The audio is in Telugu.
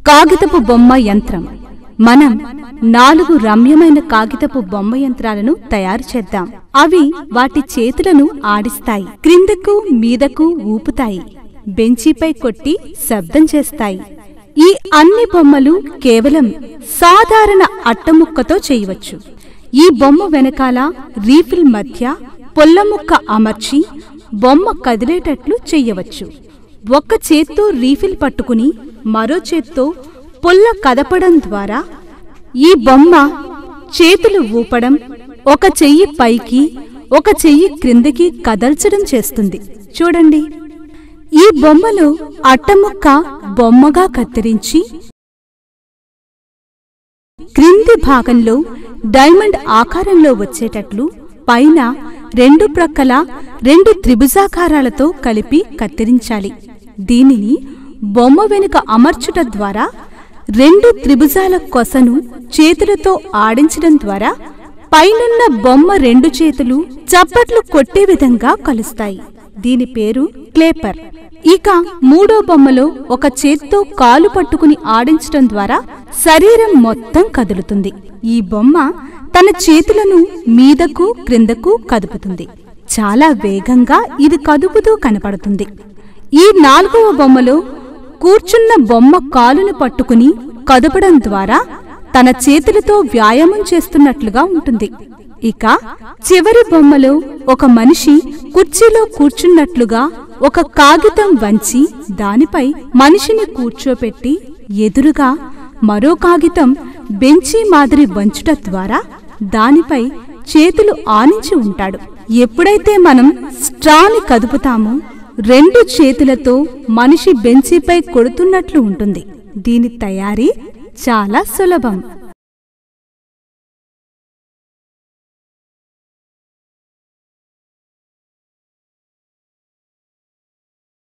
కాగితపు బొమ్మ యంత్రం మనం నాలుగు రమ్యమైన కాగితపు బొమ్మ యంత్రాలను తయారు చేద్దాం అవి వాటి చేతులను ఆడిస్తాయి క్రిందకు మీదకు ఊపుతాయి బెంచీపై కొట్టి శబ్దం చేస్తాయి ఈ అన్ని బొమ్మలు కేవలం సాధారణ అట్టముక్కతో చేయవచ్చు ఈ బొమ్మ వెనకాల రీఫిల్ మధ్య పొల్లముక్క అమర్చి బొమ్మ కదిలేటట్లు చెయ్యవచ్చు ఒక్క చేత్తో రీఫిల్ పట్టుకుని మరో చేత్తో పుల్ల కదపడం ద్వారా ఈ బొమ్మ చేతులు ఊపడం ఒక చెయ్యి పైకి ఒక చెయ్యి క్రిందికి కదల్చడం చేస్తుంది చూడండి ఈ బొమ్మలో అట్టముక్క బొమ్మగా కత్తిరించి క్రింది భాగంలో డైమండ్ ఆకారంలో వచ్చేటట్లు పైన రెండు ప్రక్కల రెండు త్రిభుజాకారాలతో కలిపి కత్తిరించాలి దీనిని బొమ్మ వెనుక అమర్చుట ద్వారా రెండు త్రిభుజాల కొసను చేతులతో ఆడించడం ద్వారా పైనున్న బొమ్మ రెండు చేతులు చప్పట్లు కొట్టే విధంగా కలుస్తాయి దీని పేరు క్లేపర్ ఇక మూడో బొమ్మలో ఒక చేత్తో కాలు పట్టుకుని ఆడించడం ద్వారా శరీరం మొత్తం కదులుతుంది ఈ బొమ్మ తన చేతులను మీదకు క్రిందకు కదుపుతుంది చాలా వేగంగా ఇది కదుపుతూ కనపడుతుంది ఈ నాలుగవ బొమ్మలో కూర్చున్న బొమ్మ కాలును పట్టుకుని కదపడం ద్వారా తన చేతులతో వ్యాయామం చేస్తున్నట్లుగా ఉంటుంది ఇక చివరి బొమ్మలో ఒక మనిషి కుర్చీలో కూర్చున్నట్లుగా ఒక కాగితం వంచి దానిపై మనిషిని కూర్చోపెట్టి ఎదురుగా మరో కాగితం బెంచి మాదిరి వంచుట ద్వారా దానిపై చేతులు ఆనించి ఉంటాడు ఎప్పుడైతే మనం స్ట్రాని కదుపుతామో రెండు చేతులతో మనిషి బెంచీపై కొడుతున్నట్లు ఉంటుంది దీని తయారీ చాలా సులభం